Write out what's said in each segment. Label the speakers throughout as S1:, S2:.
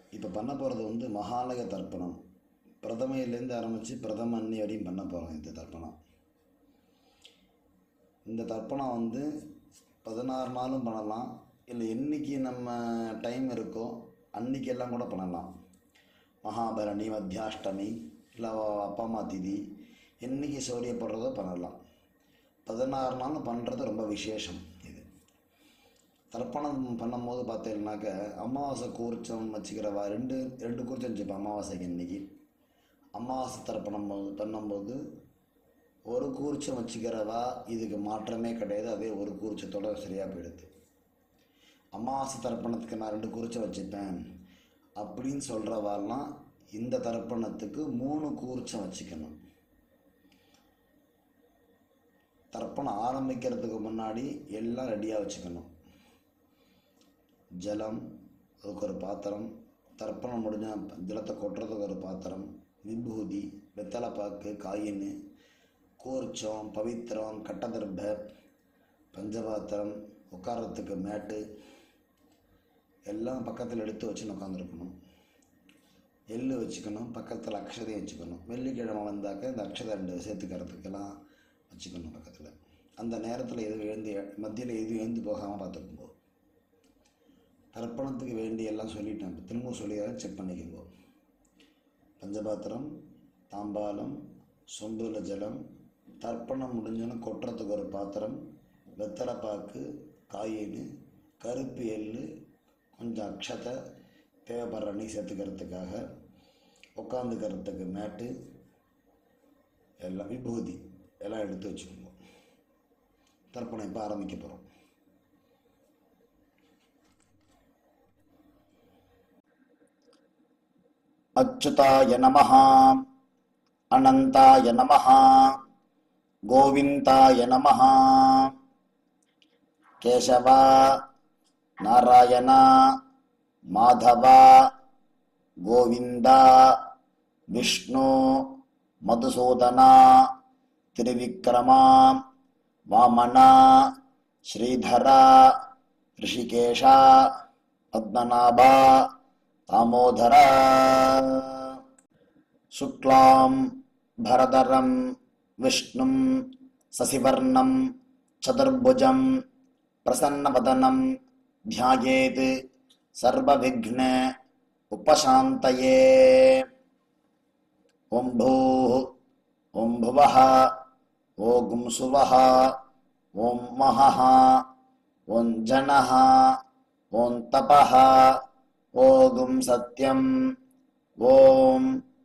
S1: இப்போ பண்ண போகிறது வந்து மகாலய தர்ப்பணம் பிரதமையிலேருந்து ஆரம்பித்து பிரதம அன்னி வரையும் பண்ண போகிறோம் இந்த தர்ப்பணம் இந்த தர்ப்பணம் வந்து பதினாறு நாளும் பண்ணலாம் இல்லை என்னைக்கு நம்ம டைம் இருக்கோ அன்னைக்கு எல்லாம் கூட பண்ணலாம் மகாபரணி மத்தியாஷ்டமி இல்லை அப்பா அம்மா திதி என்னைக்கு சௌரியப்படுறதோ பண்ணலாம் பதினாறு நாள் பண்ணுறது ரொம்ப விசேஷம் இது தர்ப்பணம் பண்ணும்போது பார்த்தீங்கன்னாக்க அமாவாசை கூர்ச்சம் வச்சுக்கிறவா ரெண்டு ரெண்டு கூர்ச்சம் வச்சுப்பேன் அமாவாசைக்கு இன்னைக்கு அமாவாசை தர்ப்பணம் போது பண்ணும்போது ஒரு கூர்ச்சம் வச்சுக்கிறவா இதுக்கு மாற்றமே கிடையாது அதே ஒரு கூர்ச்சத்தோட சரியாக போயிடுது அமாவாசை தர்ப்பணத்துக்கு நான் ரெண்டு கூர்ச்சம் வச்சுப்பேன் அப்படின்னு சொல்கிறவாலாம் இந்த தர்ப்பணத்துக்கு மூணு கூர்ச்சம் வச்சுக்கணும் தர்ப்பணம் ஆரம்பிக்கிறதுக்கு முன்னாடி எல்லாம் ரெடியாக வச்சுக்கணும் ஜலம் அதுக்கு ஒரு பாத்திரம் தர்ப்பணம் முடிஞ்ச ஜலத்தை கொட்டுறதுக்கு ஒரு பாத்திரம் விபூதி வெத்தலைப்பாக்கு காயின் கூர்ச்சம் பவித்திரம் கட்டதர்ப பஞ்சபாத்திரம் உட்காரத்துக்கு மேட்டு எல்லாம் பக்கத்தில் எடுத்து வச்சுன்னு உட்காந்துருக்கணும் எள்ளு வச்சுக்கணும் பக்கத்தில் அக்ஷதையும் வச்சுக்கணும் வெள்ளிக்கிழமை வந்தாக்க இந்த அக்ஷதை ரெண்டு சேர்த்துக்கிறதுக்கெல்லாம் வச்சுக்கணும் பக்கத்தில் அந்த நேரத்தில் எதுவும் எழுந்து மத்தியில் எதுவும் எழுந்து போகாமல் பார்த்துக்கும்போ தர்ப்பணத்துக்கு வேண்டி எல்லாம் சொல்லிட்டேன் இப்போ திரும்பவும் சொல்லிடுறேன் செக் பண்ணிக்கோங்க பஞ்சபாத்திரம் தாம்பாலம் சொம்புல ஜலம் தர்ப்பணம் முடிஞ்சோன்னு கொட்டுறதுக்கு ஒரு பாத்திரம் வெத்தலைப்பாக்கு காயின் கருப்பு எள்ளு கொஞ்சம் அக்ஷத்தை தேவைப்படுற நீ சேர்த்துக்கிறதுக்காக உட்காந்துக்கிறதுக்கு மேட்டு எல்லாம் விபூதி எல்லாம் எடுத்து வச்சுக்கோங்க தர்ப்பணம் இப்போ ஆரம்பிக்க போகிறோம் அச்சுதாய நமः அனந்தாய நமः கோவிந்தாய நமः கேசவ நாராயண மாதவ கோவிந்த விஷ்ணு மதுசூதன திருவிக்ரமா வாமன ஸ்ரீதர ரிஷிகேஷ பத்மநாப தாமோதர சுக்லாம் பரதரம் விஷ்ணும் சசிவர்ணம் சதுர்புஜம் பிரசன்னவதனம் ध्यायेत् सर्वविघ्न उपशान्तये ॐ भूः ॐ भुवः ॐ सुवः ॐ महः ॐ जनः ॐ तपः ॐ सत्यम् ॐ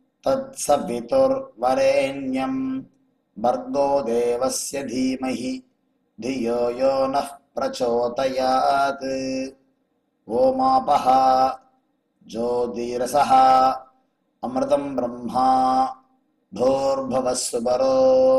S1: तत्सवितुर्वरेण्यं भर्गो देवस्य धीमहि धियो यो नः प्रचोदयात् ओमापः ज्योतिरसः अमृतं ब्रह्मा भूर्भुवः सुबरो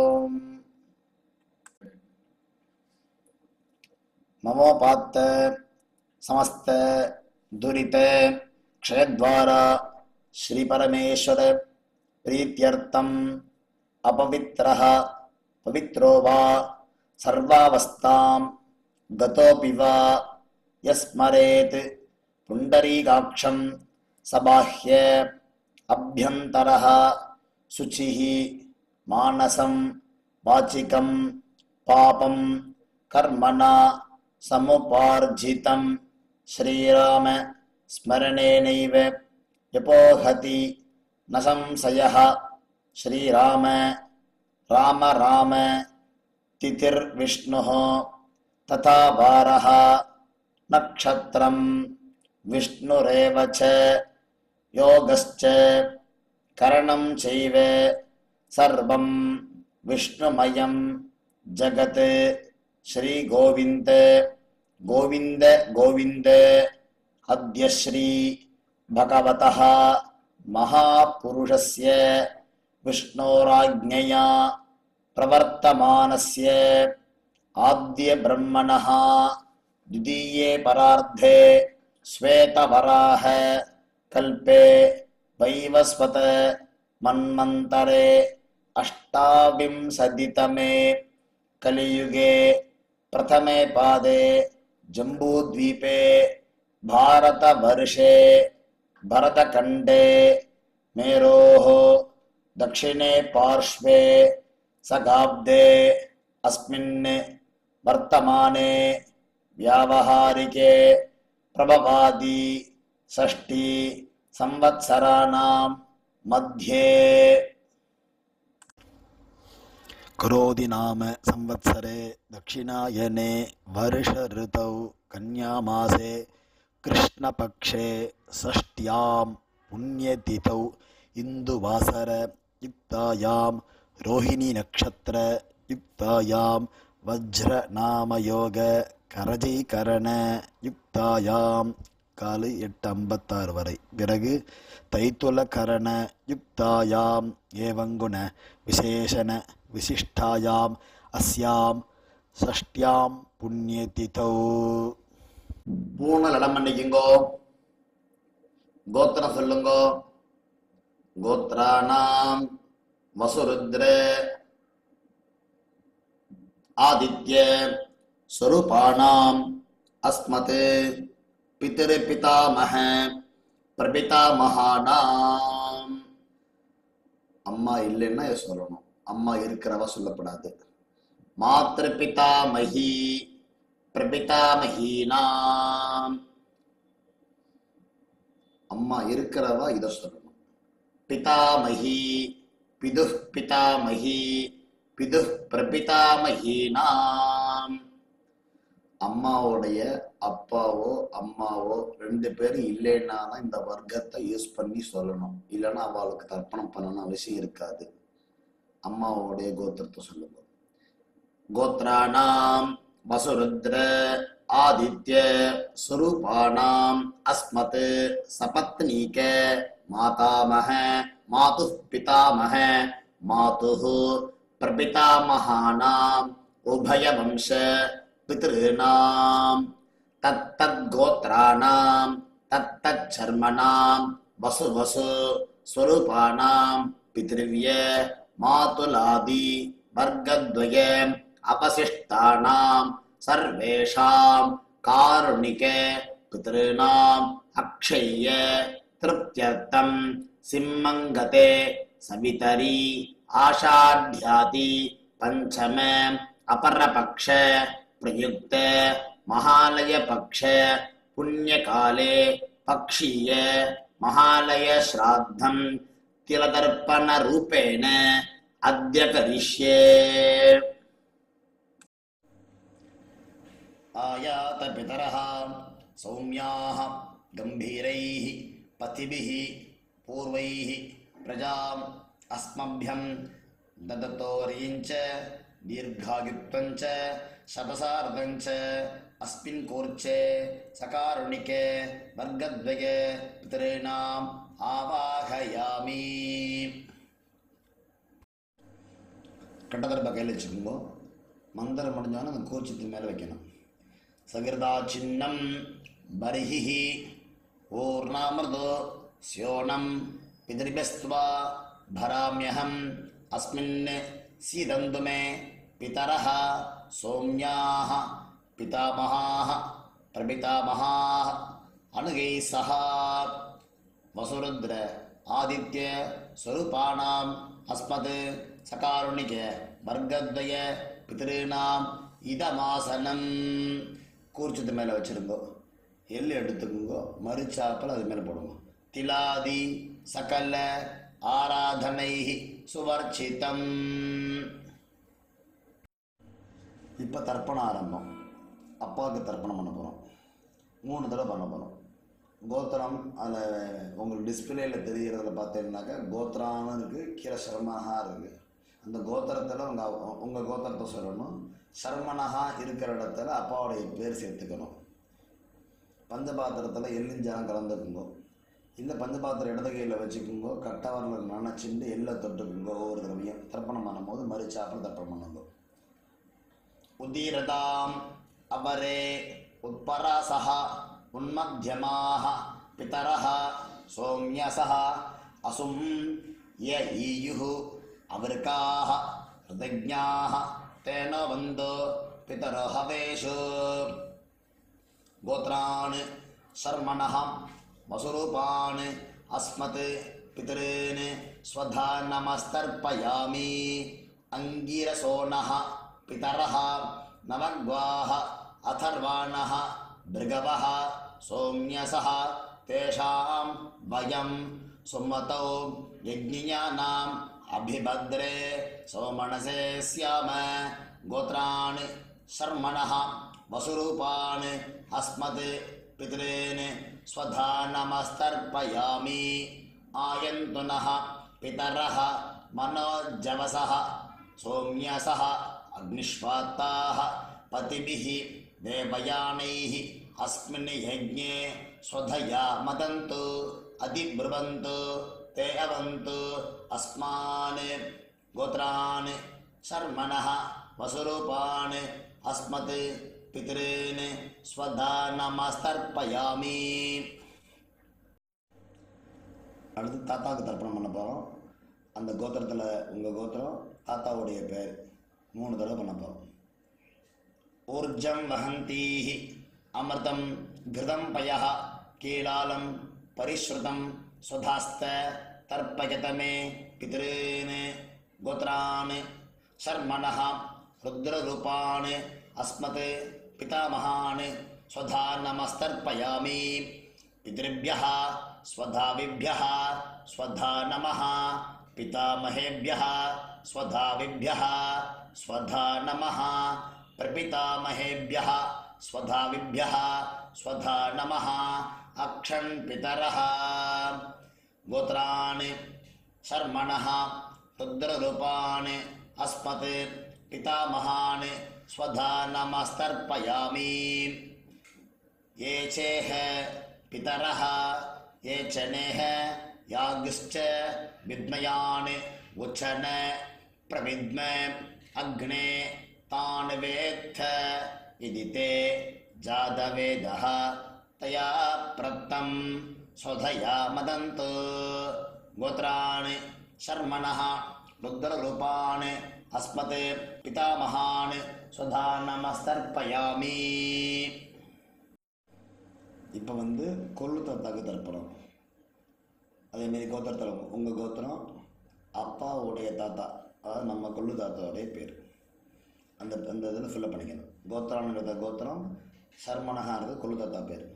S1: ममोपात्त समस्त दुरित क्षयद्वारा श्रीपरमेश्वर प्रीत्यर्थम् अपवित्रः पवित्रो वा सर्वावस्थां गतोऽपि वा यस्मरेत् पुण्डरीकाक्षं सबाह्य अभ्यन्तरः शुचिः मानसं वाचिकं पापं कर्मणा समुपार्जितं श्रीराम स्मरणेनैव यपोहति न संशयः श्रीराम राम राम तिथिर्विष्णुः तथा वारः नक्षत्रं विष्णुरेव च योगश्च करणं चैव सर्वं विष्णुमयं जगत् श्रीगोविन्द गोविन्द गोविन्द अद्य श्री भगवतः महापुरुषस्य विष्णोराज्ञया प्रवर्तमानस्य आद्यब्रह्मणः द्वितीये परार्धे श्वेतवराह कल्पे वैवस्वत मन्वन्तरे अष्टाविंशतितमे कलियुगे प्रथमे पादे जम्बूद्वीपे भारतवर्षे भरतखण्डे मेरोः दक्षिणे पार्श्वे सगाब्दे अस्मिन् वर्तमाने व्यावहारिके प्रभवादि षष्टि संवत्सराणां मध्ये करोति नाम संवत्सरे दक्षिणायने वर्षऋतौ कन्यामासे कृष्णपक्षे षष्ट्यां पुण्यतिथौ इन्दुवासरयुक्तायां रोहिणीनक्षत्रयुक्तायां वज्रनामयोग கரஜைகரணயுக்தாயாம் காலு எட்டு ஐம்பத்தாறு வரை பிறகு தைத்துலகரண யுக்தாயாம் ஏவங்குண விசேஷண விசிஷ்டாயாம் அஸ்யாம் ஷஷ்டியாம் புண்ணியதிதௌ பூணல் இடம் பண்ணிக்குங்கோ கோத்திரம் சொல்லுங்கோ கோத்ராணாம் வசுருத்ர ஆதித்ய स्वरूपाणाम् अस्मत् पितृपितामह பிரபிதாமகானாம் அம்மா இல்லைன்னா இதை சொல்லணும் அம்மா இருக்கிறவ சொல்லப்படாது மாத்திரு பிதாமகி பிரபிதாமகீனாம் அம்மா இருக்கிறவ இதை சொல்லணும் பிதாமகி பிது பிதாமகி பிது பிரபிதாமகீனாம் அம்மாவுடைய அப்பாவோ அம்மாவோ ரெண்டு பேரும் இல்லைன்னா தான் இந்த வர்க்கத்தை யூஸ் பண்ணி சொல்லணும் இல்லைன்னா அவளுக்கு தர்ப்பணம் பண்ணணும் அவசியம் இருக்காது அம்மாவுடைய கோத்திரத்தை சொல்லுங்க கோத்ராணாம் வசுருத்ர ஆதித்ய ஸ்வரூபாணாம் அஸ்மத் சபத்னீக மாதாமக மாது பிதாமக மாதுः பிரபிதாமகானாம் உபயவம்ச पितॄणां तत्तद्गोत्राणां तत्तच्छर्मणां वसु वसु स्वरूपाणां पितृव्य मातुलादि वर्गद्वय अपशिष्टानां सर्वेषां कारुणिक पितॄणाम् अक्षय्य तृप्त्यर्थं सिंहङ्गते सवितरी आषाढ्याति पञ्चम अपरपक्ष प्रयुक्त महालय पक्ष पुण्यकाले पक्षीय महालय श्राद्धं तिलदर्पण रूपेण अद्य करिष्ये आयात पितरः सौम्याः गम्भीरैः पथिभिः पूर्वैः प्रजाम् अस्मभ्यं ददतोरीञ्च दीर्घायुक्तञ्च शतसार्धञ्च अस्मिन् कूर्चे सकारुणिके वर्गद्वये पितॄणाम् ஆவாகயாமி கட்டதர்ப கையில் வச்சுக்கோங்க மந்திரம் முடிஞ்சோன்னு அந்த கூச்சத்து மேலே வைக்கணும் சகிருதா சின்னம் பரிஹி ஊர்ணாமிருதோ ஸ்யோனம் பிதிரிபஸ்துவா भराम्यहम् अस्मिन् सीदन्तु मे पितरः सौम्याः पितामहाः प्रपितामहाः अनुगैः सह वसुरुद्र आदित्य स्वरूपाणाम् अस्मत् सकारुणिक वर्गद्वय பிதிருநாம் இதமாசனம் கூர்ச்சத்து மேலே வச்சிருங்கோ எள்ளு எடுத்துக்கோங்க மறுச்சாப்பல் அது மேலே போடுங்க திலாதி சகல ஆராதனை சுவர்ச்சிதம் இப்போ தர்ப்பணம் ஆரம்பம் அப்பாவுக்கு தர்ப்பணம் பண்ண போகிறோம் மூணு தடவை பண்ண போகிறோம் கோத்திரம் அதில் உங்களுக்கு டிஸ்பிளேல தெரிகிறதுல பார்த்தீங்கன்னாக்கா கோத்திரான்னு இருக்குது கீழே சர்மனஹா இருக்குது அந்த கோத்திரத்தில் உங்கள் உங்கள் கோத்திரத்தை சொல்லணும் சர்மனஹா இருக்கிற இடத்துல அப்பாவுடைய பேர் சேர்த்துக்கணும் பஞ்சபாத்திரத்தில் எள்ளிஞ்சாலம் கலந்துக்குங்க இல்லை பஞ்சபாத்திரம் இடது கையில் வச்சுக்குங்கோ கட்டவரில் நினச்சிண்டு எள்ளை தொட்டுக்குங்க ஒவ்வொரு தடவையும் தர்ப்பணம் பண்ணும்போது மறுச்சாப்பில் தர்ப்பணம் பண்ணுங்க உதீரதாம் அவரே உட்பராசः உன்மத்தியமாः பிதரः சோம்யசः அசும் ய ஈயுः அவருக்காः ஹிருதஜ்ஞாः தேன வந்தோ பிதரோ ஹவேஷு गोत्रान् शर्मणः वसुरूपान् अस्मत् पितॄन् स्वधा नमस्तर्पयामि अङ्गिरसोणः पितरः नवग्वाः अथर्वाणः भृगवः सौम्यसः तेषां वयं सुमतौ यज्ञियानाम् अभिभद्रे सोमणसे स्याम गोत्रान् शर्मणः वसुरूपान् अस्मत् पितॄन् स्वधा नमस्तर्पयामि आयन्तु नः पितरः मनोजवसः सौम्यसः अग्निष्वात्ताः पतिभिः देवयानैः अस्मिन् यज्ञे स्वधया मदन्तु अधिब्रुवन्तु ते अवन्तु अस्मान् गोत्रान् शर्मणः वसुरूपान् अस्मत् पितॄन् स्वधा नमस्तर्पयामि அடுத்து தாத்தாவுக்கு தர்ப்பணம் பண்ண போகிறோம் அந்த கோத்திரத்தில் உங்கள் கோத்திரம் தாத்தாவுடைய பேர் மூணு தடவை பண்ண போகிறோம் ஊர்ஜம் வகந்தீः அமிர்தம் घृतं पयः कीलालं परिश्रुतं स्वधास्त तर्पयत मे पितॄन् गोत्रान् शर्मणः रुद्ररूपान् अस्मत् पितामहान् स्वधा नमस्तर्पयामि पितृभ्यः स्वधाविभ्यः स्वधा नमः पितामहेभ्यः स्वधाविभ्यः स्वधा नमः प्रपितामहेभ्यः स्वधाविभ्यः स्वधा नमः अक्षन् पितरः गोत्रान् शर्मणः रुद्ररूपान् अस्मत् पितामहान् स्वधा नमस्तर्पयामि ये चेह पितरः ये च नेह यागश्च विद्मयान् उचन प्रविद्म अग्ने तान् वेत्थ इति ते जातवेदः तया प्रत्तं स्वधया मदन्तु गोत्रान् शर्मणः रुद्ररूपान् अस्मत् पितामहान् स्वधा नमस्तर्पयामि இப்போ வந்து கொள்ளு தாத்தாக்கு தர்ப்பணம் அதேமாரி கோத்திரத்தில் உங்கள் கோத்திரம் அப்பாவுடைய தாத்தா அதாவது நம்ம கொள்ளு தாத்தாவுடைய பேர் அந்த அந்த இதில் ஃபில்லப் பண்ணிக்கணும் கோத்திரான்கிறத கோத்திரம் சர்மனகான்றது கொள்ளு தாத்தா பேர்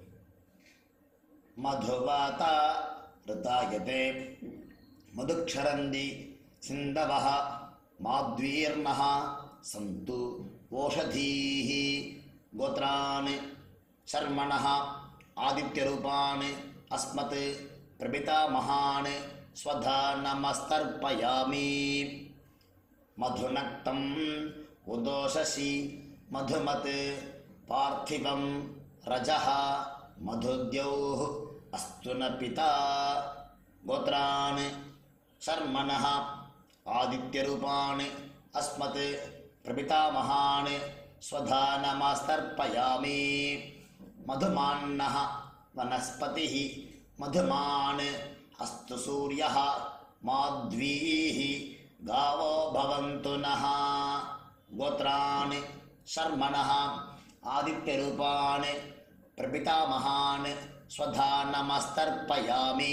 S1: மதுவாதா ரிதாயதே மதுக்ஷரந்தி சிந்தவः மாத்வீர்ணः சந்து ஓஷதீः கோத்ரான் शर्मणः आदित्यरूपान् अस्मत् प्रपितामहान् स्वधा नमस्तर्पयामि मधुनक्तम् उदोषसि मधुमत् पार्थिवं रजः मधुद्यौः अस्तु न पिता गोत्रान् शर्मणः आदित्यरूपान् अस्मत् प्रपितामहान् स्वधा नमस्तर्पयामि मधुमान्नः वनस्पतिः मधुमान् अस्तु सूर्यः माध्वीः गावो भवन्तु नः गोत्रान् शर्मणः आदित्यरूपान् प्रपितामहान् स्वधा नमस्तर्पयामि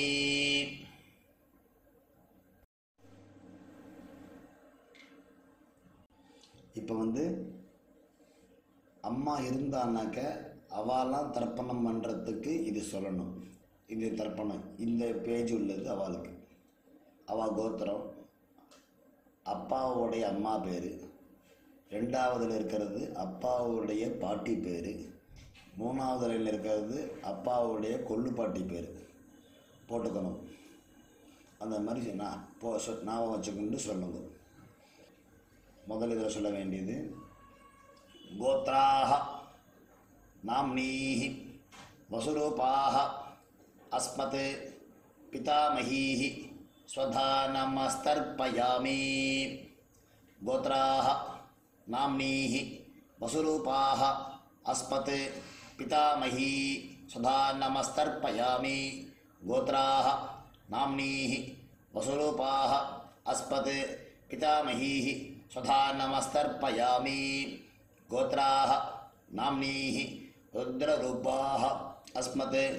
S1: இப்போ வந்து அம்மா இருந்தான்னாக்க அவாலாம் தர்ப்பணம் பண்ணுறதுக்கு இது சொல்லணும் இது தர்ப்பணம் இந்த பேஜ் உள்ளது அவளுக்கு அவள் கோத்திரம் அப்பாவுடைய அம்மா பேர் ரெண்டாவதுல இருக்கிறது அப்பாவுடைய பாட்டி பேர் மூணாவது லைனில் இருக்கிறது அப்பாவுடைய கொள்ளு பாட்டி பேர் போட்டுக்கணும் அந்த மாதிரி நான் போ சொ- ஞாபகம் வச்சுக்கிட்டு சொல்லுங்க முதல் இதில் சொல்ல வேண்டியது गोत्राः नाम्नीः वसुरूपाः अस्मत् पितामहीः स्वधा नमस्तर्पयामि गोत्राः नाम्नीः वसुरूपाः अस्मत् पितामही स्वधा नमस्तर्पयामि गोत्राः नाम्नीः वसुरूपाः अस्मत् पितामहीः स्वधा नमस्तर्पयामि गोत्राः नाम्नीः रुद्ररूपाः अस्मत्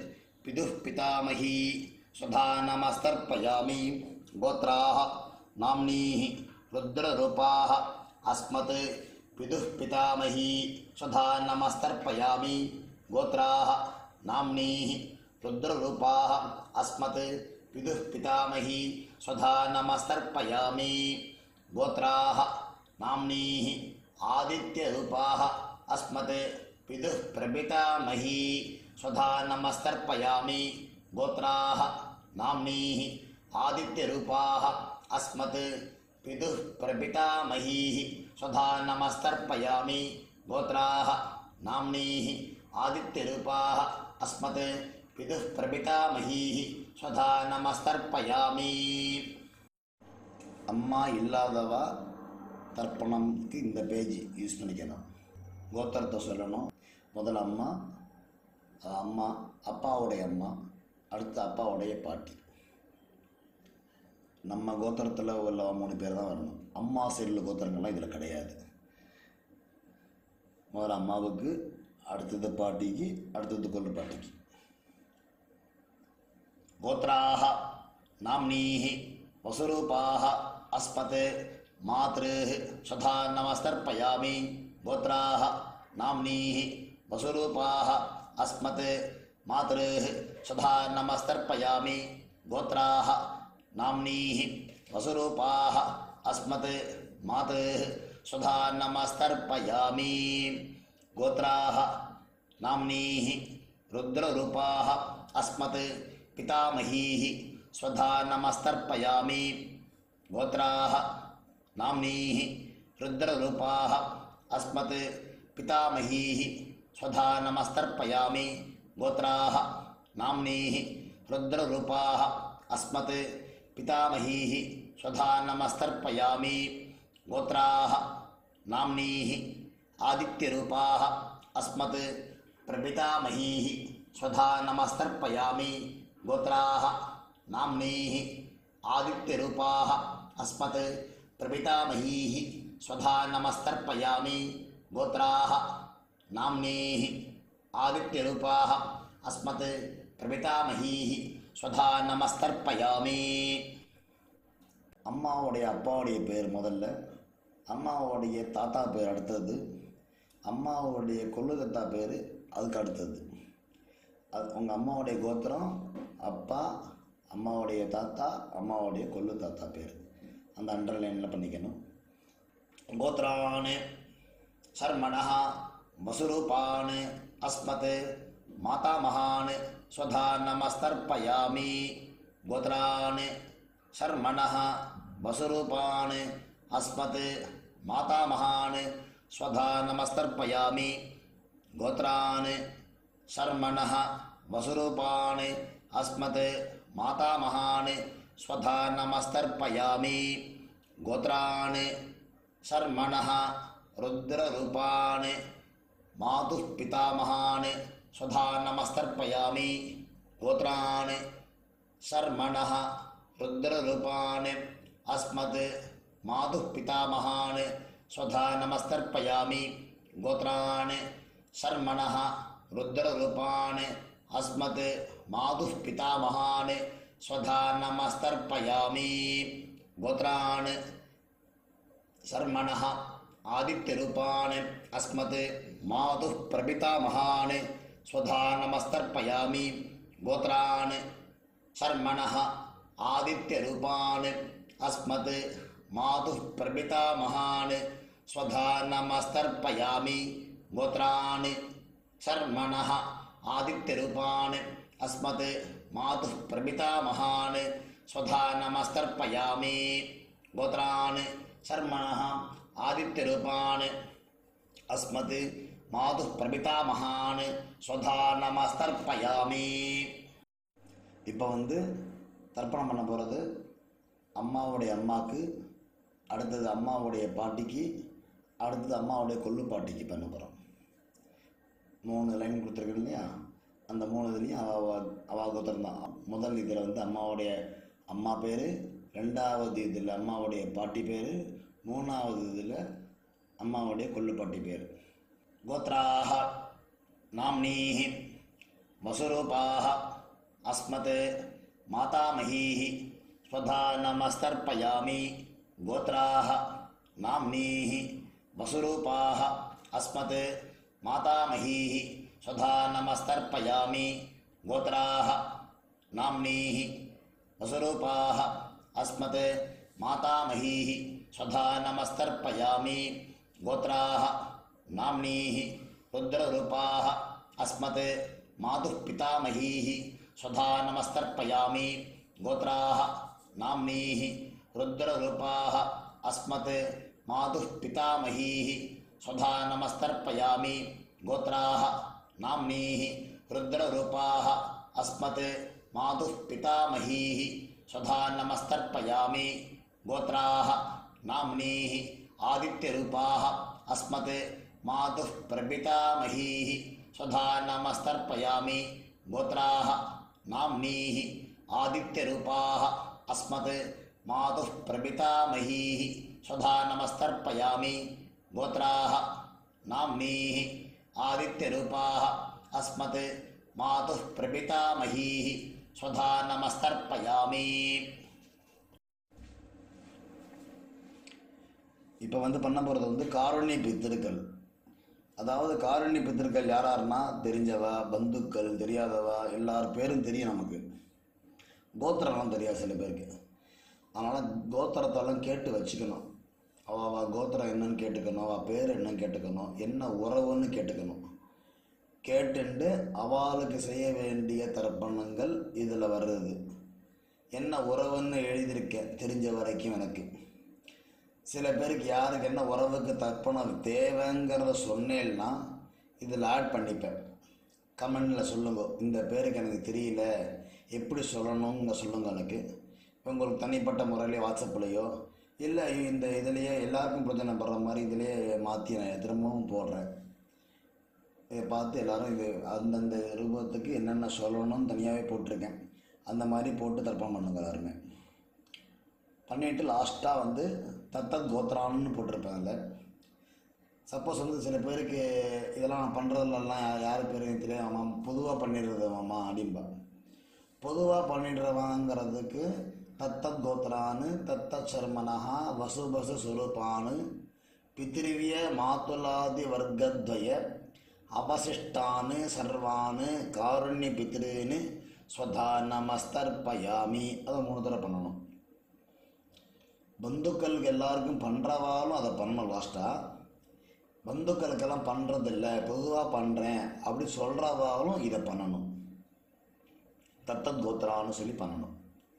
S1: पितुः पितामही स्वधा नमस्तर्पयामि गोत्राः नाम्नीः रुद्ररूपाः अस्मत् पितुः पितामही स्वधा नमस्तर्पयामि गोत्राः नाम्नीः रुद्ररूपाः अस्मत् पितुः पितामही स्वधा नमस्तर्पयामि गोत्राः नाम्नीः आदित्यरूपाः अस्मत् पितुः प्रपितामही स्वधा नमस्तर्पयामि गोत्राः नाम्नीः आदित्यरूपाः अस्मत् पितुः प्रपितामहीः स्वधा नमस्तर्पयामि गोत्राः नाम्नीः आदित्यरूपाः अस्मत् पितुः प्रपितामहीः स्वधा नमस्तर्पयामि அம்மா இல்லாதவா தர்ப்பணம்க்கு இந்த பேஜ் யூஸ் பண்ணிக்கணும் கோத்திரத்தை சொல்லணும் முதல்ல அம்மா அது அம்மா அப்பாவுடைய அம்மா அடுத்து அப்பாவுடைய பாட்டி நம்ம கோத்திரத்தில் உள்ள மூணு பேர் தான் வரணும் அம்மா சைடில் கோத்திரங்கள்லாம் இதில் கிடையாது முதல்ல அம்மாவுக்கு அடுத்தது பாட்டிக்கு அடுத்தது கொள்ளு பாட்டிக்கு गोत्राः नाम्नीः वसुरूपाः अस्मत् मातृः स्वधा नमस्तर्पयामि गोत्राः नाम्नीः वसुरूपाः अस्मत् मातृः स्वधा नमस्तर्पयामि गोत्राः नाम्नीः वसुरूपाः अस्मत् मातृः स्वधा नमस्तर्पयामि गोत्राः नाम्नीः रुद्ररूपाः अस्मत् पितामहीः स्वधा नमस्तर्पयामि गोत्राः नाम्नीः रुद्ररूपाः अस्मत् पितामहीः स्वधा नमस्तर्पयामि गोत्राः नाम्नीः रुद्ररूपाः अस्मत् पितामहीः स्वधा नमस्तर्पयामि गोत्राः नाम्नीः आदित्यरूपाः अस्मत् प्रपितामहीः स्वधा नमस्तर्पयामि गोत्राः नाम्नीः आदित्यरूपाः अस्मत् प्रपितामहीः स्वधा नमस्तर्पयामि गोत्राः नाम्नीः आदित्यरूपाः अस्मत् प्रपितामहीः स्वधा नमस्तर्पयामि அம்மாவுடைய அப்பாவுடைய பேர் முதல்ல அம்மாவுடைய தாத்தா பேர் அடுத்தது அம்மாவுடைய கொள்ளுகத்தா பேர் அதுக்கு அடுத்தது அது உங்கள் அம்மாவுடைய கோத்திரம் அப்பா அம்மாவுடைய தாத்தா அம்மாவுடைய கொள்ளு தாத்தா பேர் அந்த அண்டர்லைனில் பண்ணிக்கணும் கோத்ரான் சர்மணः வசுரூபான் அஸ்மத் மாதாமகான் ஸ்வதா நமஸ்தர்ப்பயாமி கோத்ரான் சர்மணः வசுரூபான் அஸ்மத் மாதாமகான் ஸ்வதா நமஸ்தர்ப்பயாமி गोत्रान् शर्मणः वसुरूपान् अस्मत् मातामहान् स्वधा नमस्तर्पयामि गोत्रान् शर्मणः रुद्ररूपान् मातुः पितामहान् स्वधा नमस्तर्पयामि गोत्रान् शर्मणः रुद्ररूपान् अस्मत् मातुः पितामहान् स्वधा नमस्तर्पयामि गोत्रान् शर्मणः रुद्ररूपान् अस्मत् मातुः पितामहान् स्वधा नमस्तर्पयामि गोत्रान् शर्मणः आदित्यरूपान् अस्मत् मातुः प्रपितामहान् स्वधा नमस्तर्पयामि गोत्रान् शर्मणः आदित्यरूपान् अस्मत् मातुः प्रपितामहान् स्वधा नमस्तर्पयामि गोत्रान् शर्मणः आदित्यरूपान् अस्मत् मातुः प्रपितामहान् स्वधा नमस्तर्पयामि गोत्रान् शर्मणः आदित्यरूपान् अस्मत् मातुः प्रपितामहान् स्वधा நமஸ்தர்ப்பயாமி இப்போ வந்து தர்ப்பணம் பண்ண போகிறது அம்மாவுடைய அம்மாவுக்கு அடுத்தது அம்மாவுடைய பாட்டிக்கு அடுத்தது அம்மாவுடைய கொள்ளு பாட்டிக்கு பண்ண போகிறோம் மூணு லைன் கொடுத்துருக்கேன் இல்லையா அந்த மூணு இதுலேயும் அவ அவ கோத்திரம் தான் முதல் இதில் வந்து அம்மாவுடைய அம்மா பேர் ரெண்டாவது இதில் அம்மாவுடைய பாட்டி பேர் மூணாவது இதில் அம்மாவுடைய கொள்ளு பாட்டி பேர் கோத்ராக நாம்னீः वसुरूपाः अस्मत् मातामहीः स्वधा नमस्तर्पयामि गोत्राः नाम्नीः वसुरूपाः अस्मत् मातामहीः स्वधा नमस्तर्पयामि गोत्राः नाम्नीः वसुरूपाः अस्मत् मातामहीः स्वधा नमस्तर्पयामि गोत्राः नाम्नीः रुद्ररूपाः अस्मत् मातुः पितामहीः स्वधा नमस्तर्पयामि गोत्राः नाम्नीः रुद्ररूपाः अस्मत् मातुः पितामहीः स्वधा नमस्तर्पयामि गोत्राः नाम्नीः रुद्ररूपाः अस्मत् मातुः पितामहीः स्वधा नमस्तर्पयामि गोत्राः नाम्नीः आदित्यरूपाः अस्मत् मातुः प्रपितामहीः स्वधा नमस्तर्पयामि गोत्राः नाम्नीः आदित्यरूपाः अस्मत् मातुः प्रपितामहीः स्वधा नमस्तर्पयामि गोत्राः नाम्नीः आदित्यरूपाः अस्मत् मातुः प्रपितामहीः स्वधा नमस्तर्पयामि இப்போ வந்து பண்ண போகிறது வந்து காருண்ய பித்திருக்கள் அதாவது காருண்ய பித்திருக்கள் யார் யாருன்னா தெரிஞ்சவா பந்துக்கள் தெரியாதவா எல்லார் பேரும் தெரியும் நமக்கு கோத்திரம்லாம் தெரியாது சில பேருக்கு அதனால் கோத்திரத்தெல்லாம் கேட்டு வச்சுக்கணும் அவ அவ கோத்திரம் என்னன்னு கேட்டுக்கணும் அவள் பேர் என்னன்னு கேட்டுக்கணும் என்ன உறவுன்னு கேட்டுக்கணும் கேட்டுண்டு அவளுக்கு செய்ய வேண்டிய தர்ப்பணங்கள் இதில் வர்றது என்ன உறவுன்னு எழுதியிருக்கேன் தெரிஞ்ச வரைக்கும் எனக்கு சில பேருக்கு யாருக்கு என்ன உறவுக்கு தர்ப்பணம் தேவைங்கிறத சொன்னேன்னா இதில் ஆட் பண்ணிப்பேன் கமெண்டில் சொல்லுங்க இந்த பேருக்கு எனக்கு தெரியல எப்படி சொல்லணுங்க சொல்லுங்க எனக்கு இப்போ உங்களுக்கு தனிப்பட்ட முறையிலே வாட்ஸ்அப்லேயோ இல்லை இந்த இதுலேயே எல்லாருக்கும் பிரச்சனைப்படுற மாதிரி இதுலேயே மாற்றி நான் திரும்பவும் போடுறேன் இதை பார்த்து எல்லாரும் இது அந்தந்த ரூபத்துக்கு என்னென்ன சொல்லணும்னு தனியாகவே போட்டிருக்கேன் அந்த மாதிரி போட்டு தர்ப்பணம் பண்ணுங்க எல்லாருமே பண்ணிவிட்டு லாஸ்ட்டாக வந்து தத்தத் கோத்ரான்னு போட்டிருப்பேன் அதில் சப்போஸ் வந்து சில பேருக்கு இதெல்லாம் நான் பண்ணுறதுலலாம் யார் பேர் எனக்கு தெரியாது ஆமாம் பொதுவாக பண்ணிடுறது மாமா அப்படின்பா பொதுவாக பண்ணிடுறவாங்கிறதுக்கு தத்தத் கோத்ரான்னு தத்தத் சர்மனஹா வசுபசு சுரூபானு பித்திருவிய மாத்துலாதி வர்க்கத்வய அவசிஷ்டானு சர்வானு காருண்ய பித்திருன்னு ஸ்வதா நமஸ்தர்ப்பயாமி அதை மூணு தடவை பண்ணணும் பந்துக்களுக்கு எல்லாருக்கும் பண்ணுறவாலும் அதை பண்ணணும் லாஸ்ட்டாக பந்துக்களுக்கெல்லாம் பண்ணுறதில்ல பொதுவாக பண்ணுறேன் அப்படி சொல்கிறவாலும் இதை பண்ணணும் தத்தத் கோத்ரான்னு சொல்லி பண்ணணும்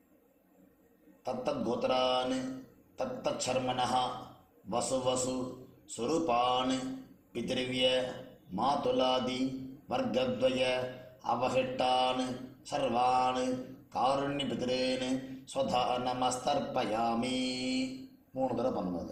S1: தத்தத் கோத்ரான்னு தத்தத் சர்மனஹா வசு வசு சுரூபான் பிதிருவிய மாதுலாதி வர்க்கத்வய அவஹிட்டான் சர்வான் காருண்ய பிதிரேன் ஸ்வதா நமஸ்தர்ப்பயாமி மூணு தடவை பண்ணுவது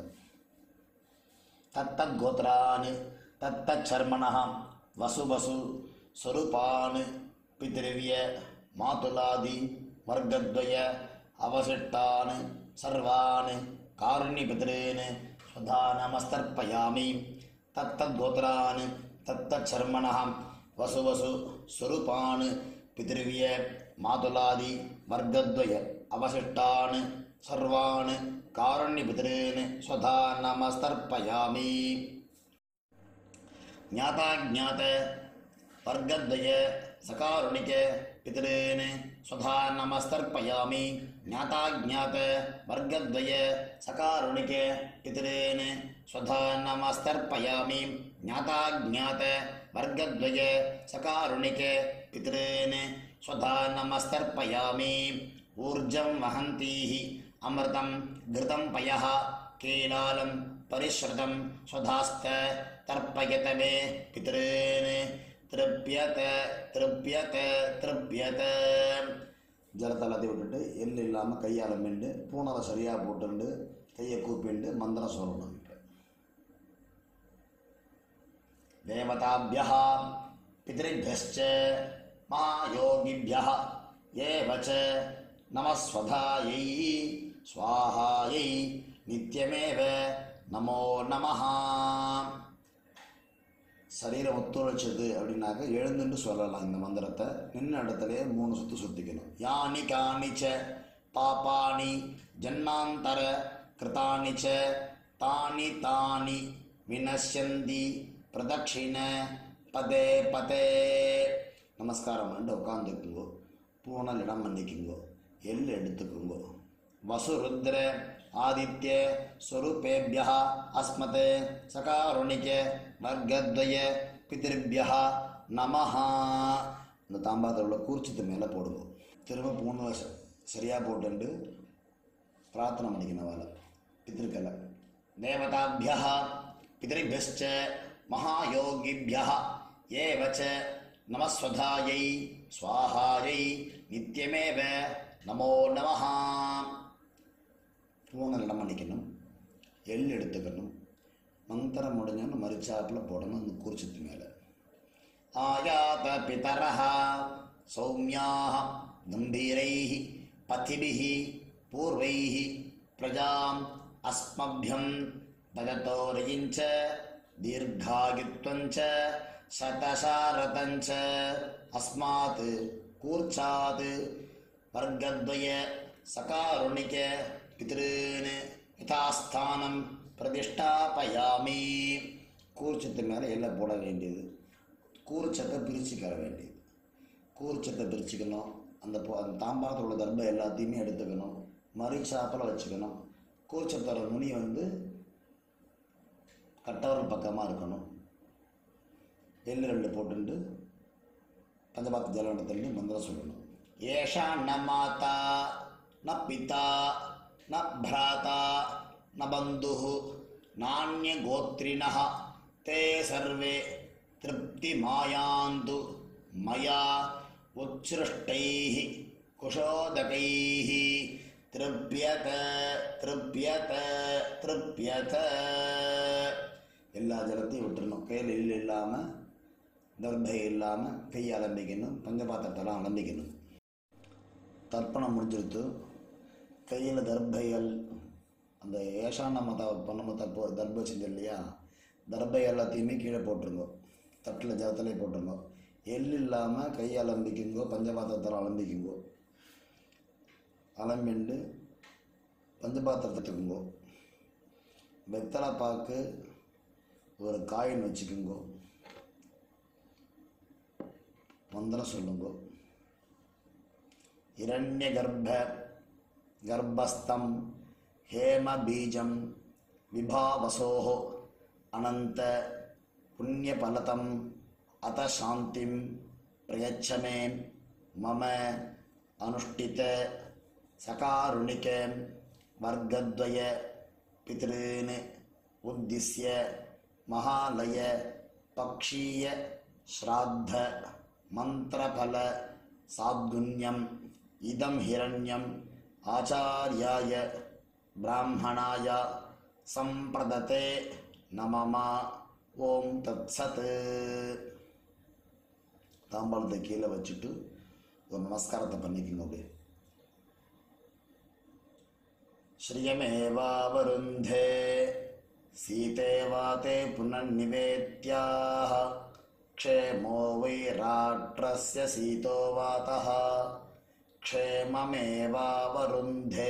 S1: தத்தத் கோத்ரான் தத்தத் சர்மணः வசு வசு ஸ்வரூபான் பிதிருவிய மாதுலாதி வர்க்கத்வய அவசிட்டான் சர்வான் காருண்யபிதிரேன் ஸ்வதா நமஸ்தர்ப்பயாமி தத்தத் கோத்ரான் தத்தத் சர்மணः வசு வசு ஸ்வரூபான் பிதிருவிய மாதுலாதி வர்க்கத்வய அவசிஷ்டான் சர்வான் காருண்யபிதிரேன் ஸ்வதா நமஸ்தர்ப்பயாமி ज्ञाताज्ञात वर्गद्वय सकारुणिक पितॄन् स्वधा नमस्तर्पयामि ज्ञाताज्ञात वर्गद्वय सकारुणिक पितॄन् स्वधा नमस्तर्पयामि ज्ञाताज्ञात वर्गद्वय सकारुणिक पितॄन् स्वधा नमस्तर्पयामि ऊर्जं वहन्तीः अमृतं घृतं पयः कीलालं परिश्रुतं स्वधास्त तर्पयत मे पितॄन् திருப்பியத திருப்பியத திருப்பியத ஜலத்தை எல்லாத்தையும் விட்டுட்டு எள்ளு இல்லாமல் கையால் மிண்டு பூனரை சரியாக போட்டுண்டு கையை கூப்பிண்டு மந்திரம் சொல்லணும் இப்போ தேவதாபியா பிதृभ्यश्च महायोगिभ्यः एव च नमस्वधायै स्वाहायै नित्यमेव नमो नमः சரீரம் ஒத்துழைச்சது அப்படின்னாக்க எழுந்துன்னு சொல்லலாம் இந்த மந்திரத்தை நின்ன இடத்துலயே மூணு சுத்து சுத்திக்கணும் யானி காணிச்ச பாபானி ஜன்மாந்தர கிருதானி ச தானி தானி வினஷ்யந்தி பிரதட்சிண பதே பதே நமஸ்காரம் பண்ணிட்டு உட்காந்துக்குங்கோ பூனல் இடம் பண்ணிக்குங்கோ எள் எடுத்துக்குங்கோ வசுருத்ர ஆதித்ய ஸ்வரூபேபிய அஸ்மத் சகாருணிக வர்க்கத்வய பிதிருபிய நமஹா இந்த தாம்பாத்தில் உள்ள கூர்ச்சத்து மேலே போடுங்க திரும்ப மூணு வருஷம் சரியாக போட்டுண்டு பிரார்த்தனை பண்ணிக்கணும் வேலை பித்திருக்கலை தேவதாபிய பிதரிபியச்ச மகாயோகிபிய ஏவச்ச நமஸ்வதாயை ஸ்வாஹாயை நித்தியமேவ நமோ நமஹ பூனை இடம் பண்ணிக்கணும் எள் எடுத்துக்கணும் மந்திரம் முடிஞ்சோன்னு மறிச்சாப்பில் போடணும் அந்த குறிச்சத்து மேலே ஆயாத பிதரः சௌமியாः गम्भीरैः पथिभिः पूर्वैः प्रजाम् अस्मभ्यं भजतो रयिञ्च दीर्घायुत्वञ्च शतशारतञ्च अस्मात् कूर्चात् वर्गद्वय सकारुणिक पितॄन् यथास्थानं பிரதிஷ்டாபயாமி கூர்ச்சத்து மேலே எல்லாம் போட வேண்டியது கூர்ச்சத்தை பிரிச்சுக்கிற வேண்டியது கூர்ச்சத்தை பிரிச்சுக்கணும் அந்த பொ- அந்த தாம்பாரத்தில் உள்ள தர்பம் எல்லாத்தையுமே எடுத்துக்கணும் மறிச்சாப்பில் வச்சுக்கணும் கூர்ச்சத்தோட நுனி வந்து கட்டவரல் பக்கமாக இருக்கணும் எள்ளு ரெண்டு போட்டுண்டு பஞ்சபாத்த ஜலம் தள்ளி மந்திரம் சொல்லணும் ஏஷா ந மாதா ந பிதா ந பிராதா ந பந்து நானியகோத்ரிண தே சர்வே திருப்தி மாயாந்து மயா உத்ஸ்ருஷ்டைः குஷோதகைः திருப்யத திருப்யத திருப்யத எல்லா ஜலத்தையும் விட்டுறணும் கையில் இல்லை இல்லாமல் தர்பை இல்லாமல் கை அலம்பிக்கணும் பஞ்சபாத்திரத்தெல்லாம் அலம்பிக்கணும் தர்ப்பணம் முடிஞ்சிருத்து கையில் தர்பைகள் அந்த ஏஷான மத பண்ணும்போது தப்போ தர்பை செஞ்சு இல்லையா தர்பை எல்லாத்தையுமே கீழே போட்டுருங்க தட்டில் ஜலத்திலே போட்டுருங்க எள் இல்லாமல் கை அலம்பிக்குங்கோ பஞ்சபாத்திரத்தில் அலம்பிக்குங்கோ அலம்பிண்டு பஞ்சபாத்திரத்துக்குங்கோ வெத்தலை பாக்கு ஒரு காயின் வச்சுக்குங்கோ மந்திரம் சொல்லுங்கோ இரண்யகர்ப்ப கர்ப்பஸ்தம் ஹேமபீஜம் விபாவசோः அனந்த புண்ணியபலதம் அத சாந்திம் பிரயச்ச மே மம அனுஷ்டித சகாருணிக வர்க்கத்வய பித்ருன் உத்திஸ்ய மகாலய பக்ஷீய ஸ்ராத்த மந்திரபல சாத்குண்யம் இதம் ஹிரண்யம் ஆச்சாரியாய பிராமணாய சம்பிரததே நமமா ஓம் தத்சத் தாம்பாளத்தை கீழே வச்சுட்டு ஒரு நமஸ்காரத்தை பண்ணிக்கோங்க அப்படியே श्रियमेवावरुन्धे सीते वाते पुनर्निवेत्याः क्षेमो वैराट्रस्य सीतो वातः क्षेममेवावरुन्धे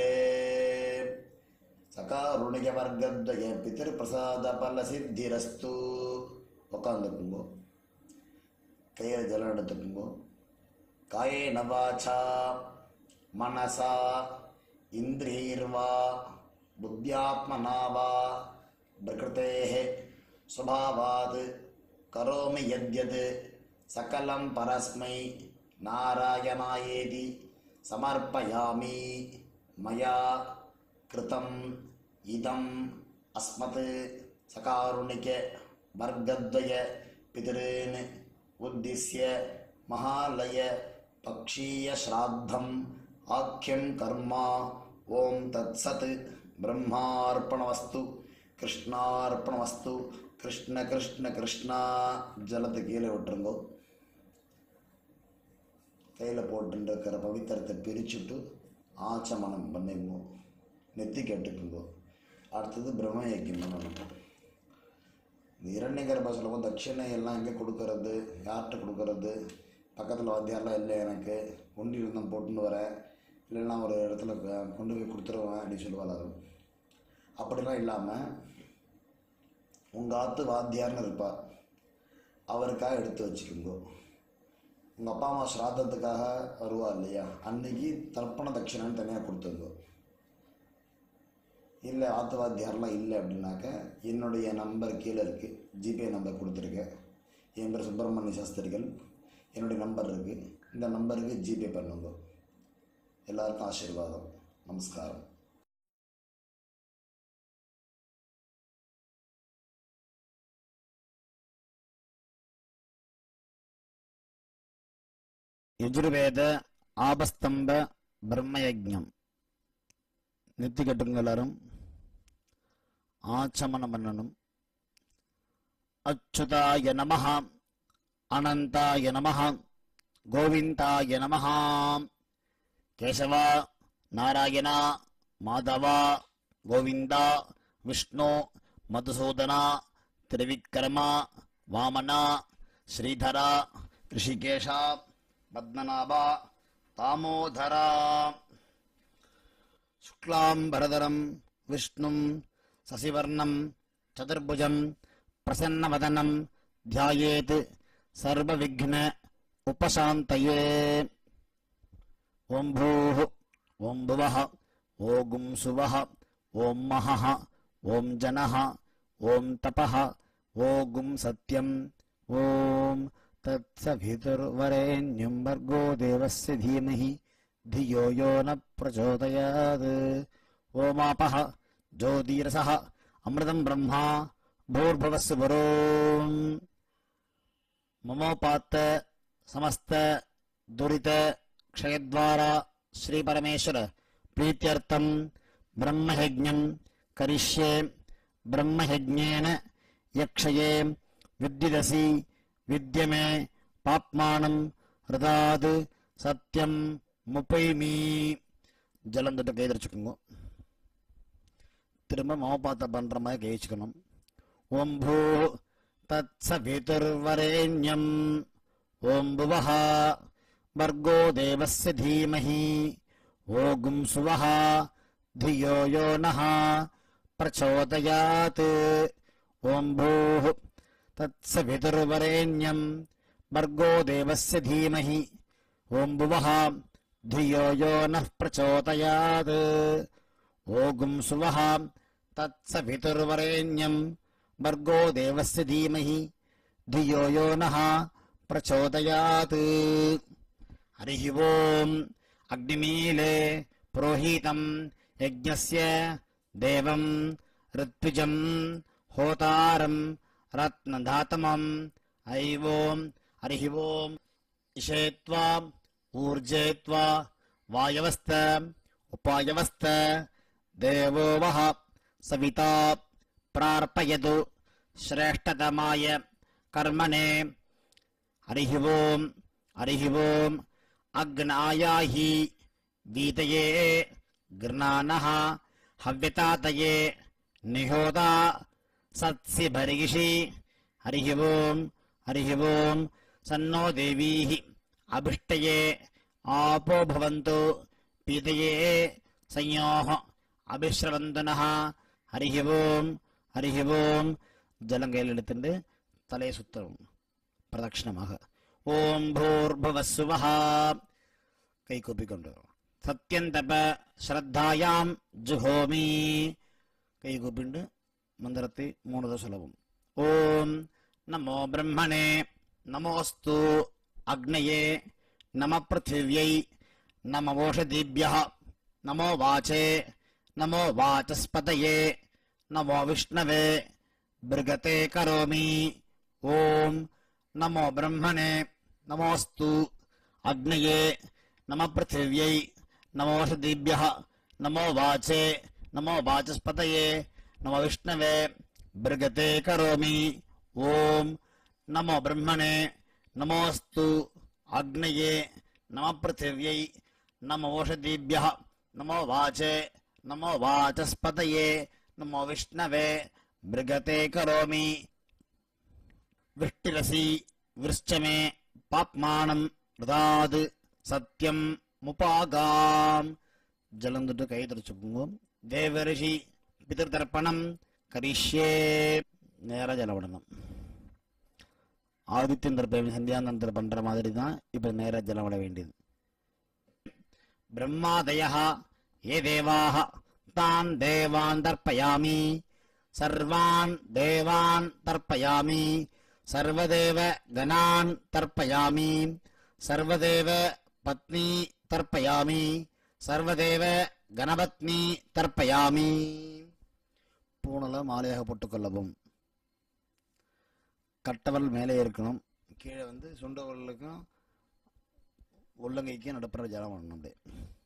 S1: சகாருணிகவர்க்கத்வய பிதிருப்பிரசாத பலசித்திரஸ்து உட்காந்துக்குங்கோ கையில் ஜலம் எடுத்துக்குங்கோ காயேன வாச்சா மனசா இந்திரியைர்வா புத்தியாத்மனா வா பிரகிருதேः स्वभावात् करोमि यद्यत् सकलं परस्मै नारायणायेति समर्पयामि मया कृतम् इदम् अस्मत् सकारुणिक वर्गद्वय पितॄन् उद्दिश्य महालय पक्षीयश्राद्धम् आख्यं कर्म ॐ तत्सत् ब्रह्मार्पणमस्तु கிருஷ்ணார்ப்பணமஸ்து கிருஷ்ண கிருஷ்ண கிருஷ்ணா ஜலத்தை கீழே விட்டுருங்கோ கையில் போட்டுட்டு இருக்கிற பவித்திரத்தை பிரிச்சுட்டு ஆச்சமனம் பண்ணிங்கோ நெத்தி கட்டுக்குங்கோ அடுத்தது பிரம்ம யஜ்யம் பண்ணணும் இந்த இரண்ய கர்ப்ப சொல்லும்போது தட்சிணை எல்லாம் எங்கே கொடுக்கறது யார்கிட்ட கொடுக்கறது பக்கத்தில் வாத்தியாரெலாம் இல்லை எனக்கு ஒண்டி இருந்தம் போட்டுன்னு வரேன் இல்லைன்னா ஒரு இடத்துல க- கொண்டு போய் கொடுத்துருவேன் அப்படின்னு சொல்லுவாள் அது அப்படிலாம் இல்லாமல் உங்கள் ஆத்து வாத்தியார்னு இருப்பா அவருக்காக எடுத்து வச்சுக்கோங்க உங்கள் அப்பா அம்மா ஸ்ராத்தத்துக்காக வருவா இல்லையா அன்னைக்கு தர்ப்பண தட்சிணைன்னு தனியாக கொடுத்துருங்க இல்லை ஆத்து வாத்தியாரெலாம் இல்லை அப்படின்னாக்க என்னுடைய நம்பர் கீழே இருக்குது ஜிபே நம்பர் கொடுத்துருக்கேன் என் பேர் சுப்பிரமணிய சாஸ்திரிகள் என்னுடைய நம்பர் இருக்குது இந்த நம்பருக்கு ஜிபே பண்ணுங்க எல்லாருக்கும் ஆசீர்வாதம் நமஸ்காரம்
S2: யஜுர்வேத ஆபஸ்தம்ப பிரம்மயஜம் நிறுத்தி கட்டுங்க எல்லாரும் ஆச்சமனம் பண்ணணும் அச்சுதாய நமஹ அனந்தாய நமஹ கோவிந்தாய நமஹ கேசவா நாராயணா மாதவா கோவிந்தா விஷ்ணு மதுசூதனா திரிவிக்ரமா வாமனா ஸ்ரீதரா ரிஷிகேஷா பத்மநாபா தாமோதரா शुक्लाम्बरधरं विष्णुं ससिवर्णं चतुर्भुजं प्रसन्नवदनं ध्यायेत् सर्वविघ्न उपशान्तये ॐ भूः ॐ भुवः ॐ गुं सुवः ॐ महः ॐ जनः ॐ तपः ॐ गुं सत्यम् ॐ तत्सवितुर्वरेण्यं भर्गो देवस्य धीमहि धियो यो न प्रचोदयात् ओमापः ज्योतिरसः अमृतं ब्रह्मा भूर्भुवस्सु वरोम् ममोपात्त समस्त दुरित क्षयद्वारा श्रीपरमेश्वर प्रीत्यर्थं ब्रह्मयज्ञं करिष्ये ब्रह्मयज्ञेन यक्षये विद्युदसि विद्यमे पाप्मानं हृदात् சத்தியம் முப்பைமீ ஜலம் தொட்டு கை தரிச்சுக்கோங்க திரும்ப மோபாத்த பண்ற மாதிரி கை வச்சுக்கணும் ஓம் பூ தத் சவிதுர்வரேண்யம் ஓம் புவஹ வர்கோ தேவஸ்ய தீமஹி ஓகும் சுவஹ धियो यो नः प्रचोदयात् ॐ भूः तत्सवितुर्वरेण्यं भर्गो देवस्य धीमहि ॐ भुवः धियो यो नः प्रचोदयात् ओगुं सुवः तत्सवितुर्वरेण्यं भर्गो देवस्य धीमहि धियो यो नः प्रचोदयात् हरिः ओम् अग्निमीले पुरोहितं यज्ञस्य देवं ऋत्विजं होतारं रत्नधातमम् ऐवोम् हरिः ओम् इषेत्वा ऊर्जेत्वा वायवस्त उपायवस्त देवो वः सविता प्रार्पयतु श्रेष्ठतमाय कर्मणे हरिः ओम् हरिः ओम् अग्नायाहि वीतये गृणानः हव्यतातये निहोता सत्सि भर्गिषि हरिः ओम् हरिः ओम् सन्नो देवीः अभिष्टये आपो भवन्तु पीतये संयोः அபிஸ்ரவந்து நः ஹரிஹி ஓம் ஹரிஹி ஓம் ஜலம் கையில் எடுத்துட்டு தலையை சுத்தரும் பிரதட்சிணமாக ஓம் பூர்புவஸ்ஸுவः கை கூப்பிக்கொண்டு சத்யந்தப ஸ்ரத்தாயாம் ஜுஹோமி கை கூப்பிண்டு மந்திரத்தை மூணு தடவை சொல்லவும் ஓம் நமோ பிரம்மணே நமோஸ்து அக்னயே நம பிருத்திவியை நம ஓஷதீபிய நமோ வாச்சே நமோ வாச்சஸ்பதயே நமோ விஷ்ணவே பிருகதே கரோமி ஓம் நமோ பிரம்மணே நமோஸ்து அக்னயே நம பிருத்திவியை நமோஷதீபிய நமோ வாச்சே நமோ வாச்சஸ்பதயே நமோ விஷ்ணவே பிருகதே கரோமி ஓம் நமோ பிரம்மணே நமோஸ்து அக்னயே நம பிருத்திவியை நம ஓஷதீபிய நமோ வாச்சே நமோ வாச்சஸ்பதயே நமோ விஷ்ணவே பிருகதே கரோமி விஷ்டிரசி விருஷ்சமே பாப்மானம் ரிதாது சத்தியம் முபாகாம் ஜலம் தொட்டு கை தொடச்சுக்கோங்க தேவரிஷி பிதர்தர்ப்பணம் கரிஷ்யே நேரா ஜலம் விடணும் ஆதித்யன் தர்ப்பணம் சந்தியானந்தர் பண்ற மாதிரி தான் இப்ப நேரா ஜலம் விட வேண்டியது பிரம்மாதய ஏ தேவாः तान् देवान् தர்ப்பயாமி सर्वान् देवान् तर्पयामि सर्वदेव गणान् तर्पयामि सर्वदेव पत्नी तर्पयामि सर्वदेव கணபத்னி தர்ப்பயாமி பூணல மாலையாக போட்டுக்கொள்ளவும் கட்டவல் மேலே இருக்கணும் கீழே வந்து சுண்டவர்களுக்கும் உள்ளங்கைக்கும் நடுப்புற ஜலம் பண்ணணும் அப்படியே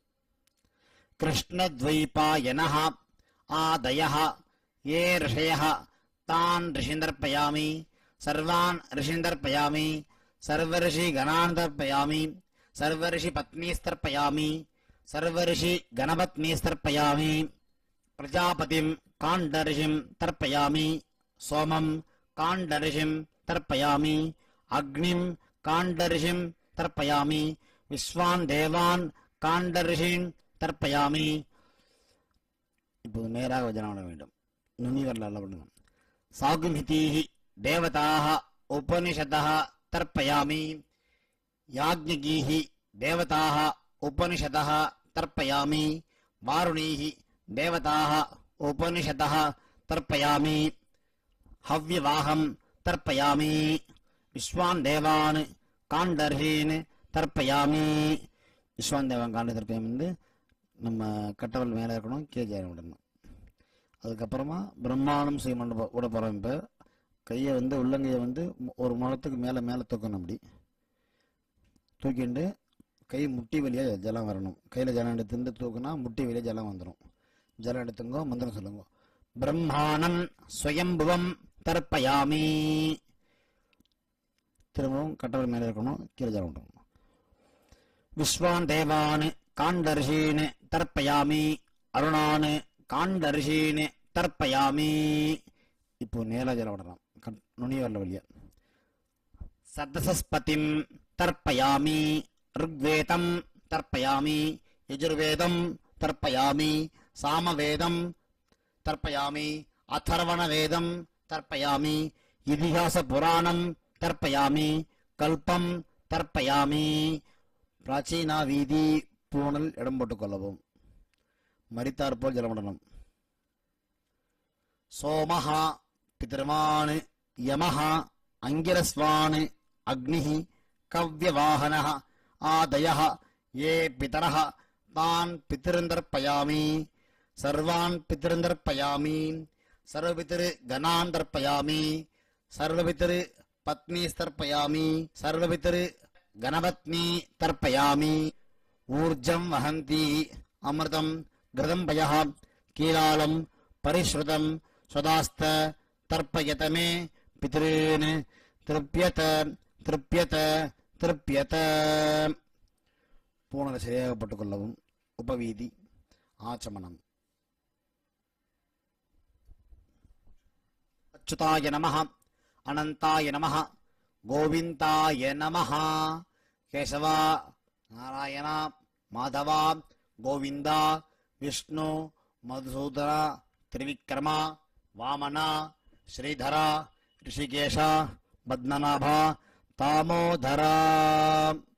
S2: कृष्णद्वैपायनः आदयः ये ऋषयः तान् ऋषिन्दर्पयामि सर्वान् ऋषिन्दर्पयामि सर्वऋषिगणान् तर्पयामि सर्वऋषिपत्नीस्तर्पयामि सर्वऋषिगणपत्नीस्तर्पयामि प्रजापतिं काण्डऋषिं तर्पयामि सोमं काण्डऋषिं तर्पयामि अग्निं काण्डऋषिं तर्पयामि विश्वान् देवान् काण्डऋषीन् தர்ப்பயாமி இப்போது நேராக வஜனம் பண்ண வேண்டும் நுனி வரலாறு பண்ணுங்க சாகுமிதீஹி தேவதாக உபனிஷதः தர்ப்பயாமி யாஜ்ஞகீஹி தேவதாக உபனிஷதः தர்ப்பயாமி வாருணீஹி தேவதாக உபனிஷதः தர்ப்பயாமி ஹவ்யவாகம் தர்ப்பயாமி விஸ்வான் தேவான் காண்டர்ஹீன் தர்ப்பயாமி விஸ்வான் தேவான் காண்ட தர்ப்பயம் வந்து நம்ம கட்டவல் மேலே இருக்கணும் கீழே ஜெயம் விடணும் அதுக்கப்புறமா பிரம்மாண்டம் செய்யணும் விட போகிறோம் இப்போ கையை வந்து உள்ளங்கையை வந்து மு- ஒரு முழத்துக்கு மேலே மேலே தூக்கணும் அப்படி தூக்கிண்டு கை முட்டி வழியாக ஜலம் வரணும் கையில் ஜலம் எடுத்து தூக்குனா முட்டி வழியாக ஜலம் வந்துடும் ஜலம் எடுத்துங்கோ மந்திரம் சொல்லுங்க பிரம்மாணம் ஸ்வயம்புவம் தர்ப்பயாமி திரும்பவும் கட்டவல் மேலே இருக்கணும் கீழே ஜலம் விடணும் விஸ்வான் தேவான் காண்டர்ஷீன் தர்ப்பயாமி அருணான் காண்டர்ஷீன் தர்ப்பயாமி இப்போ நேரா ஜலம் விடலாம் கட்- நுனி வரல வழியா சதசஸ்பதிம் தர்ப்பயாமி ருக்வேதம் தர்ப்பயாமி யஜுர்வேதம் தர்ப்பயாமி சாமவேதம் தர்ப்பயாமி அதர்வணவேதம் தர்ப்பயாமி இதிகாச புராணம் தர்ப்பயாமி கல்பம் தர்ப்பயாமி பிராச்சீனா வீதி பூணல் இடம் போட்டுக் கொள்ளவும் மரித்தார் போல் ஜலமடனம் சோமஹா பிதர்மான் யமஹ அங்கிரஸ்வான் அக்னிஹி கவ்யவாகனः ஆதயः ये पितरः तान् पितृन्दर्पयामि सर्वान् पितृन्दर्पयामि सर्वपितृगणान् तर्पयामि सर्वपितृपत्नीस्तर्पयामि सर्वपितृगणपत्नी तर्पयामि ऊर्जं वहन्ति अमृतं घृतं पयः कीलालं परिश्रुतं स्वदास्त तर्पयत मे पितॄन् तृप्यत तृप्यत तृप्यत பூனலை சரியாக போட்டுக்கொள்ளவும் உபவீதி ஆச்சமனம் அச்சுதாய நம அனந்தாய நம கோவிந்தாய நம கேசவா நாராயணா மாதவா கோவிந்தா விஷ்ணு மதுசூதனா திரிவிக்ரமா வாமனா ஸ்ரீதரா ரிஷிகேஷா பத்மநாபா தாமோதரா